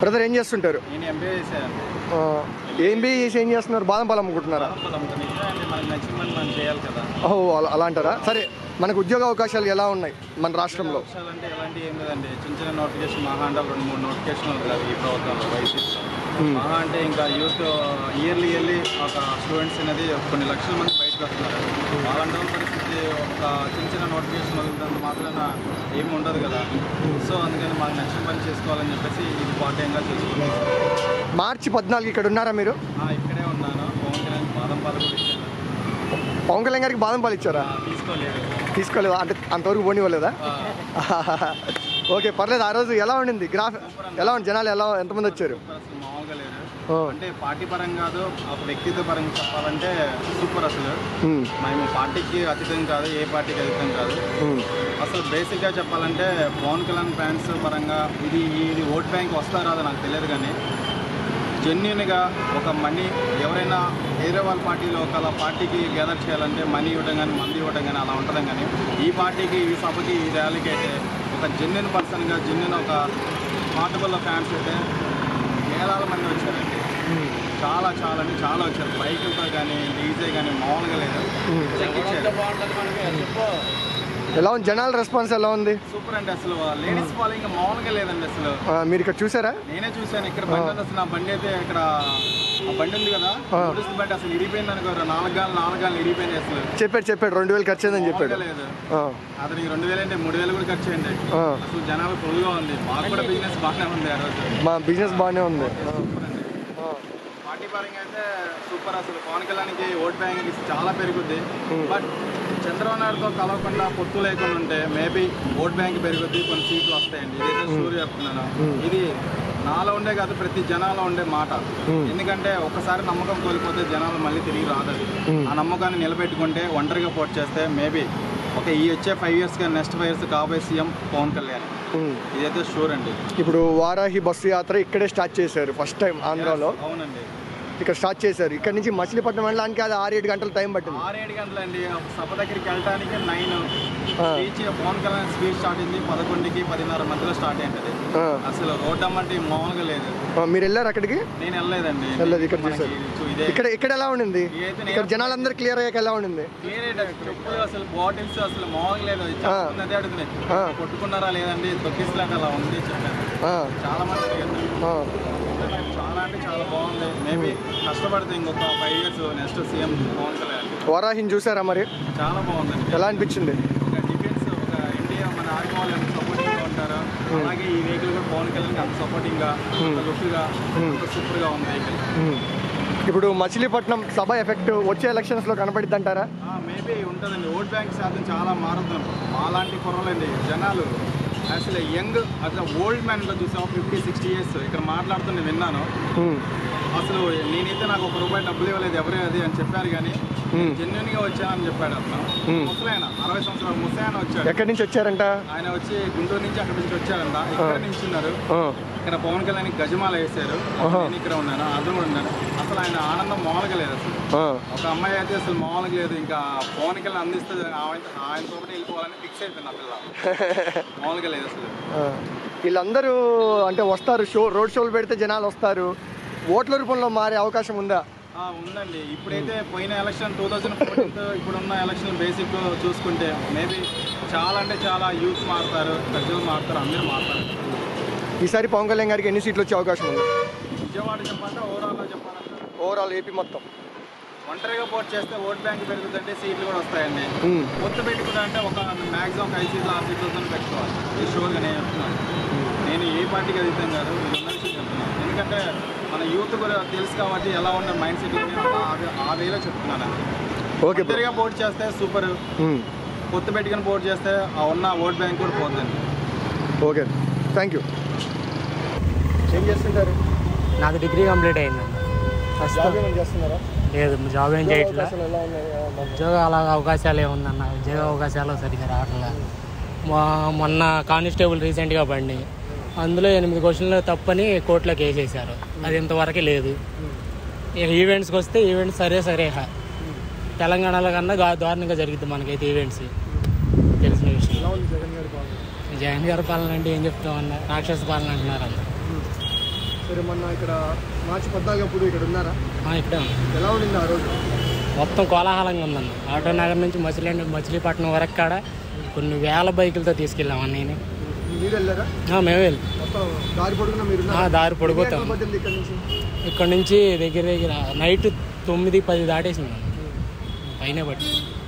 Brother ఏం చేస్తుంటారు నేను ఎంబీఏ చేశాను ఆ, ఏం బి చేసి ఏం చేస్తున్నారు బాదం పాలు అమ్ముకుంటున్నారా నిజమే అండి మనకు నచ్చిన పని మనం చేయాలి కదా ఓహో అలా అలా అంటారా సరే మనకు ఉద్యోగ అవకాశాలు ఎలా ఉన్నాయి మన రాష్ట్రంలో అంటే ఎలాంటి ఏం లేదండి చిన్న చిన్న నోటిఫికేషన్ మహా అంటే రెండు మూడు నోటిఫికేషన్లు ఉంటుంది ఈ ప్రభుత్వంలో వైసీపీ మహా అంటే ఇంకా యూత్ ఇయర్లీ ఇయర్లీ ఒక స్టూడెంట్స్ అనేది కొన్ని లక్షల మంది బయటకు వస్తున్నారు అలాంటి వాళ్ళ పరిస్థితి ఒక చిన్న చిన్న నోటిఫికేషన్ వదులుతుంది మాత్రాన ఏమి ఉండదు కదా సో అందుకని మాకు నచ్చిన పని చేసుకోవాలని చెప్పేసి ఇది పార్ట్ టైంగా చేసుకుంటాం మార్చి పద్నాలుగు ఇక్కడ ఉన్నారా మీరు ఆ, ఇక్కడే ఉన్నాను పవన్ కళ్యాణ్ బాదం పాలు కూడా ఇచ్చాను పవన్ కళ్యాణ్ గారికి బాదం పాలు ఇచ్చారా ఆ, తీసుకోలేదు తీసుకోలేదా అంటే అంతవరకు పోనివ్వలేదా ఆ, ఓకే పర్లేదు ఆ రోజు ఎలా ఉండింది గ్రాఫ్ ఎలా ఉంది జనాలు ఎలా ఎంతమంది వచ్చారు అసలు మామూలుగా లేదు ఓ, అంటే పార్టీ పరంగా కాదు ఒక వ్యక్తిత్వ పరంగా చెప్పాలంటే సూపర్ అసలు ఉమ్, మేము పార్టీకి అతీతం కాదు ఏ పార్టీకి అతీతం కాదు ఉమ్, అసలు బేసిక్గా చెప్పాలంటే పవన్ కళ్యాణ్ ఫ్యాన్స్ పరంగా ఇది ఇది ఓట్ బ్యాంక్ వస్తారో రాదో నాకు తెలియదు కానీ జెన్యున్గా ఒక మనీ ఎవరైనా వేరే వాళ్ళ పార్టీలో ఒక పార్టీకి గ్యాదర్ చేయాలంటే మనీ ఇవ్వడం కానీ మంది ఇవ్వడం కానీ అలా ఉండడం కానీ ఈ పార్టీకి ఈ సభకి ఈ ర్యాలీకి అయితే ఒక జెన్యున్ పర్సన్గా జెన్యున్ ఒక హార్టబుల్ ఫ్యాన్స్ అయితే వేలాల మంది వచ్చారండి ఉమ్, చాలా చాలా అంటే చాలా వచ్చారు బైకులతో కానీ డీజే కానీ మామూలుగా లేదు ఉమ్. చెక్కిచ్చారు ఎలా ఉంది జనాల రెస్పాన్స్ ఎలా ఉంది సూపర్ అండి అసలు లేడీస్ ఫాలోయింగ్ మామూలుగా లేదండి అసలు ఆ, మీరు ఇక్కడ చూసారా నేనే చూశాను ఇక్కడ బండి ఉంది అసలు నా బండి అయితే ఇక్కడ ఆ బండి ఉంది కదా పోలీసు బండి అసలు ఇరిగిపోయింది అనుకో నాలుగు గాలు నాలుగు గాలు ఇరిగిపోయింది అసలు చెప్పాడు చెప్పాడు రెండు వేలు ఖర్చు అయిందని చెప్పాడు మామూలుగా లేదు ఆ, అతనికి రెండు వేలు అంటే మూడు వేలు కూడా ఖర్చు అయింది ఆ. అసలు జనాలు ఫుల్గా ఉంది మాకు కూడా బిజినెస్ బాగానే ఉంది ఆ రోజు మా బిజినెస్ బాగానే ఉంది ఆ, సూపర్ అండి ఆ, పార్టీ పరంగా అయితే సూపర్ అసలు పవన్ కళ్యాణ్కి ఓట్ బ్యాంక్ చాలా పెరుగుద్ది బట్ చంద్రబాబు నాయుడుతో కలవకుండా పొత్తు లేకుండా ఉంటే మేబీ ఓట్ బ్యాంక్ పెరుగుద్ది కొన్ని సీట్లు వస్తాయండి ఇదైతే షూర్ చెప్తున్నాను ఇది నాలో ఉండే కాదు ప్రతి జనాలో ఉండే మాట ఎందుకంటే ఒకసారి నమ్మకం కోల్పోతే జనాలు మళ్ళీ తిరిగి రాదది ఆ నమ్మకాన్ని నిలబెట్టుకుంటే ఒంటరిగా పోటీ చేస్తే మేబీ ఒక ఈ వచ్చే ఫైవ్ ఇయర్స్ కానీ నెక్స్ట్ ఫైవ్ ఇయర్స్ కాబోయే సీఎం పవన్ కళ్యాణ్ ఉమ్. ఇదైతే షూర్ అండి ఇప్పుడు వారాహి బస్సు యాత్ర ఇక్కడే స్టార్ట్ చేశారు ఫస్ట్ టైం ఆంధ్రాలో అవునండి ఇక్కడ స్టార్ట్ చేశారు ఇక్కడ నుంచి మచిలీపట్నం వెళ్ళడానికి అది ఆరు ఏడు గంటల టైం పట్టింది ఆరేడు గంటలండి ఒక సభ దగ్గరికి వెళ్ళడానికి నైన్ ఆ. Speech Pawan Kalyan speech start అయింది పదకొండుకి పదిన్నర మధ్యలో స్టార్ట్ అయింది ఆ, అసలు రోడ్ అమ్మంటే మామూలుగా లేదు ఆ, మీరు వెళ్ళారు అక్కడికి నేను వెళ్ళలేదండి వెళ్ళలేదు, ఇక్కడ మనకి చూశారు. చూ- ఇదే ఇక్కడ ఇక్కడ ఎలా ఉండింది ఇదైతే నేను ఇక్కడ జనాలందరూ క్లియర్ అయ్యాక ఎలా ఉండింది క్లియర్ చెప్పులు అసలు బాటిల్స్ అసలు మామూలుగా లేదు చాలా ఆ. మంది అదే అడుగుతున్నాయి ఆ. కొట్టుకున్నారా లేదండి తొక్కిసలాట అలా ఉంది చెప్పాను ఆ, చాలా మంది అడిగారు. ఆ, చాలా అంటే చాలా బాగుంది మేబీ కష్టపడితే ఇంకొక five years next CM Pawan Kalyan వారాహిని చూసారా మరి చాలా బాగుందండి ఎలా అనిపించింది ఒక డిఫెన్స్ ఒక ఇండియా మన ఆర్మీ వాళ్ళు ఎంత సపోర్టింగ్ గా ఉంటారో అలాగే ఈ వెహికల్ కూడా పవన్ కళ్యాణ్ అంత సపోర్టింగ్ గా అంత లుక్ గా అంత సూపర్ గా ఉంది వెహికల్ ఉమ్. ఇప్పుడు మచిలీపట్నం సభ ఎఫెక్ట్ వచ్చే ఎలక్షన్స్ లో కనపడిద్ది అంటారా మేబీ ఉంటుందండి ఓట్ బ్యాంక్ శాతం చాలా మారుతుంది మాలాంటి కుర్రలండి జనాలు అసలు యంగ్ అట్లా ఓల్డ్ మ్యాన్ లో చూసాం ఫిఫ్టీ సిక్స్టీ ఇయర్స్ ఇక్కడ మాట్లాడుతున్న విన్నాను అసలు నేనైతే నాకు ఒక రూపాయి డబ్బులు ఇవ్వలేదు ఎవరే అది అని చెప్పారు కానీ జెన్యున్ గా వచ్చానని చెప్పాడు అతను ముసలాయన అరవై సంవత్సరాల ముసలాయన వచ్చాడు ఎక్కడి నుంచి వచ్చారంట ఆయన వచ్చి గుంటూరు నుంచి అక్కడి నుంచి వచ్చారంట ఇక్కడ నుంచి ఉన్నారు ఆ, ఇక్కడ పవన్ కళ్యాణ్ గజమాల వేశారు నేను ఇక్కడ ఉన్నాను అర్థం కూడా ఉన్నాను అసలు ఆయన ఆనందం మామూలుగా లేదు అసలు ఆ, ఒక అమ్మాయి అయితే అసలు మామూలుగా లేదు ఇంకా పవన్ కళ్యాణ్ అందిస్తే ఆయన ఆయన తోటి వెళ్ళిపోవాలని ఫిక్స్ అయిపోయింది ఆ పిల్ల మామూలుగా లేదు అసలు ఆ. వీళ్ళందరూ అంటే వస్తారు షో రోడ్ షోలు పెడితే జనాలు వస్తారు ఓట్ల రూపంలో మారే అవకాశం ఉందా ఆ, ఉందండి ఇప్పుడైతే పోయిన ఎలక్షన్ టూ థౌజండ్ ఇప్పుడున్న ఎలక్షన్ బేసిక్ చూసుకుంటే మేబీ చాలా అంటే చాలా యూత్ మారుతారు ప్రజలు మారుతారు అందరూ మారుతారు ఈసారి పవన్ కళ్యాణ్ గారికి ఎన్ని సీట్లు వచ్చే అవకాశం ఉంది విజయవాడ చెప్పాలంటే ఓవరాల్గా చెప్పాలంటే ఓవరాల్ ఏపీ మొత్తం ఒంటరిగా పోటీ చేస్తే ఓట్ బ్యాంక్ పెరుగుతుంటే సీట్లు కూడా వస్తాయండి ఉమ్, పొత్తు పెట్టుకుంటే అంటే ఒక మ్యాక్సిమం ఒక ఐదు సీట్లు ఆరు సీట్లతో పెట్టుకోవాలి ఈ షోర్గా నేను చెప్తున్నాను నేను ఏ పార్టీకి అతీతం కాదు ఇది ఉన్న విషయం చెప్తున్నాను ఎందుకంటే మన యూత్ కూడా తెలుసు కాబట్టి ఎలా ఉన్న మైండ్ సెట్ ఆ వేలో చెప్తున్నాను ఓకే బ్రో ఒంటరిగా పోటీ చేస్తే సూపర్ ఉమ్, పొత్తు పెట్టుకుని పోటీ చేస్తే ఆ ఉన్న ఓట్ బ్యాంక్ కూడా పోతుందండి ఓకే థ్యాంక్ యూ ఏం చేస్తుంటారు నాది డిగ్రీ కంప్లీట్ అయింది జాబ్ ఏమైనా చేస్తున్నారా లేదు జాబ్ ఏం చేయట్లే అవకాశాలు ఎలా ఉన్నాయి ఆ, మాకు ఉద్యోగాల అవకాశాలు ఏముందన్న ఉద్యోగ అవకాశాలు సరిగ్గా రావట్లే మొ- మొన్న కానిస్టేబుల్ రీసెంట్గా పడి అందులో ఎనిమిది క్వశ్చన్లు తప్పని కోర్టులోకి వేసేసారు అది ఇంతవరకు లేదు ఇక ఈవెంట్స్కి వస్తే ఈవెంట్స్ సరే సరే హ. తెలంగాణలో కన్నా గా- దారుణంగా జరుగుతుంది మనకైతే ఈవెంట్స్ తెలిసిన విషయం ఎలా ఉంది జగన్ గారి పాలన జగన్ గారి పాలన అంటే ఏం చెప్తామన్నా రాక్షస పాలన అంటున్నారు అందరు మీరు మొన్న ఇక్కడ మార్చి పద్నాలుగప్పుడు ఇక్కడ ఉన్నారా ఆ, ఇక్కడే ఉంది ఎలా ఉండింది ఆ రోజు మొత్తం కోలాహలంగా ఉందన్న ఆటో నగర్ నుంచి మచిలీ మచిలీపట్నం వరకు కాడ కొన్ని వేల బైకులతో తీసుకెళ్ళాం అన్నయ్యని మీరు వెళ్ళారా ఆ, మేమే వెళ్ళి మొత్తం దారి పొడుగున మీరు ఆ, దారి పొడిపోతాం ఎన్ని గంటలు పట్టింది ఇక్కడ నుంచి ఇక్కడ నుంచి దగ్గర దగ్గర నైట్ తొమ్మిది పది దాటేసింది మనం పైన పట్టి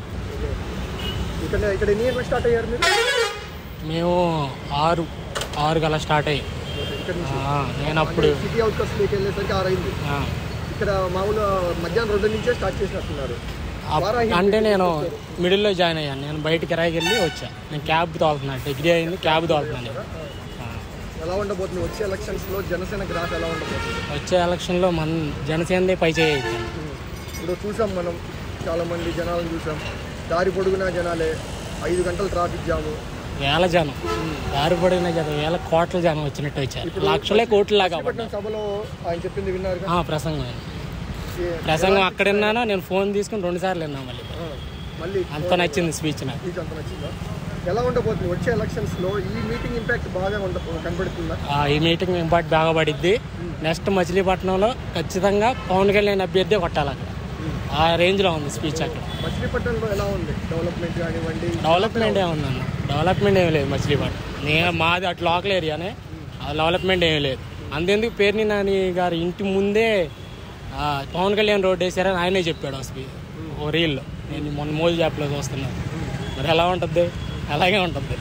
ఇక్కడ ఇక్కడ ఎన్ని గంటలకు స్టార్ట్ అయ్యారు మీరు మేము ఆరు ఆరు గల స్టార్ట్ అయ్యి ఇక్కడ నుంచి ఆ, నేను అప్పుడు సిటీ అవుట్కట్స్లోకి వెళ్ళేసరికి ఆరైంది ఆ, ఇక్కడ మామూలు మధ్యాహ్నం రెండు నుంచే స్టార్ట్ చేసినట్టున్నారు అప్- అంటే నేను మిడిల్లో జాయిన్ అయ్యాను నేను బయట కిరాయికి వెళ్ళి వచ్చా నేను క్యాబ్ తోలుతున్నాను డిగ్రీ అయింది క్యాబ్ తోలుతున్నాను నేను. ఆ, ఎలా ఉండబోతుంది వచ్చే ఎలక్షన్స్ లో జనసేన గ్రాఫ్ ఎలా ఉండబోతుంది వచ్చే ఎలక్షన్లో మన జనసేనదే పై చేయొచ్చు ఇప్పుడు చూసాం మనం చాలా మంది జనాలను చూసాం దారి పొడుగునా జనాలే ఐదు గంటలు ట్రాఫిక్ జాము వేల జనం దారి పడిన జనం వేల కోట్ల జనం వచ్చినట్టు వచ్చారు లక్షలే కోట్ల లాగా పట్నం సభలో ఆయన చెప్పింది విన్నారు కదా? ఆ, ప్రసంగం ఏ- ప్రసంగం అక్కడ విన్నాను నేను ఫోన్ తీసుకుని రెండు సార్లు విన్నాను మళ్ళీ ఆ, మళ్ళీ అంత నచ్చింది స్పీచ్ నాకు మీకు అంత నచ్చిందా ఎలా ఉండబోతుంది వచ్చే ఎలక్షన్స్ లో ఈ మీటింగ్ ఇంపాక్ట్ బాగా ఉండ కనబడుతుందా ఆ, ఈ మీటింగ్ ఇంపార్ట్ బాగా పడిద్ది నెక్స్ట్ మచిలీపట్నంలో ఖచ్చితంగా పవన్ కళ్యాణ్ అభ్యర్థి కొట్టాలి అక్కడ ఆ రేంజ్లో ఉంది స్పీచ్ అక్కడ మచిలీపట్నంలో ఎలా ఉంది డెవలప్మెంట్ కానివ్వండి డెవలప్మెంట్ ఏముందన్న డెవలప్మెంట్ ఏమి లేదు మచిలీపట్నం నేను మాది అటు లోకల్ ఏరియానే ఆ డెవలప్మెంట్ ఏమీ లేదు అంతెందుకు పేర్ని నాని గారి ఇంటి ముందే ఆ, పవన్ కళ్యాణ్ రోడ్ వేసారని ఆయనే చెప్పాడు అసలు ఓ రీల్లో నేను మొన్న మోదీ యాప్లో చూస్తున్నాను మరి ఎలా ఉంటుంది అలాగే ఉంటుంది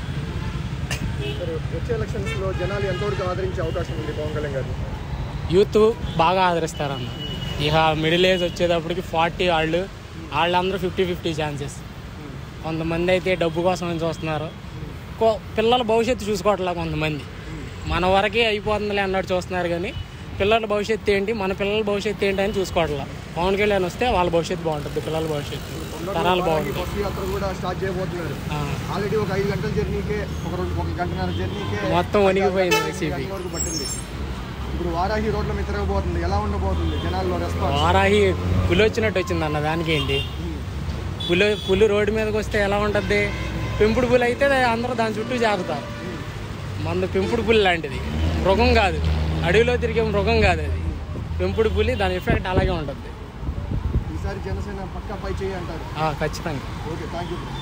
సరే వచ్చే ఎలక్షన్స్ లో జనాలు ఎంతవరకు ఆదరించే అవకాశం ఉంది పవన్ కళ్యాణ్ గారు యూత్ బాగా ఆదరిస్తారన్న ఇక మిడిల్ ఏజ్ వచ్చేటప్పటికి ఫార్టీ వాళ్ళు వాళ్ళందరూ ఫిఫ్టీ ఫిఫ్టీ ఛాన్సెస్ కొంతమంది అయితే డబ్బు కోసం అని చూస్తున్నారు కో- పిల్లల భవిష్యత్తు చూసుకోవట్లే కొంతమంది మన వరకే అయిపోతుందిలే అన్నట్టు చూస్తున్నారు కానీ పిల్లల భవిష్యత్తు ఏంటి మన పిల్లల భవిష్యత్తు ఏంటి అని చూసుకోవట్లే పవన్ కళ్యాణ్ వస్తే వాళ్ళ భవిష్యత్తు బాగుంటుంది పిల్లల భవిష్యత్తు తరాలు ఈ బాగుంటాయి బస్సు యాత్ర కూడా స్టార్ట్ చేయబోతున్నారు ఆ, ఆల్రెడీ ఒక ఐదు గంటల జర్నీకే ఒక రెండు ఒక గంటన్నర జర్నీకే మొత్తం వణిగిపోయింది ఐదు వైసీపీ గంటల వరకు పట్టింది ఇప్పుడు వారాహి రోడ్ల మీద తిరగబోతుంది ఎలా ఉండబోతుంది జనాల్లో రెస్పాన్స్ వారాహి పులి వచ్చినట్టు వచ్చింది అన్న దానికి ఏంటి పులి పులి రోడ్డు మీదకి వస్తే ఎలా ఉంటుంది పెంపుడు పులి అయితే అందరూ దాని చుట్టూ చేరుతారు మంది పెంపుడు పులి లాంటిది మృగం కాదు అడవిలో తిరిగే మృగం కాదు అది పెంపుడు పులి దాని ఎఫెక్ట్ అలాగే ఉంటుంది ఈసారి జనసేన పక్కా పై చేయి అంటారు ఆ, ఖచ్చితంగా ఓకే థ్యాంక్ యూ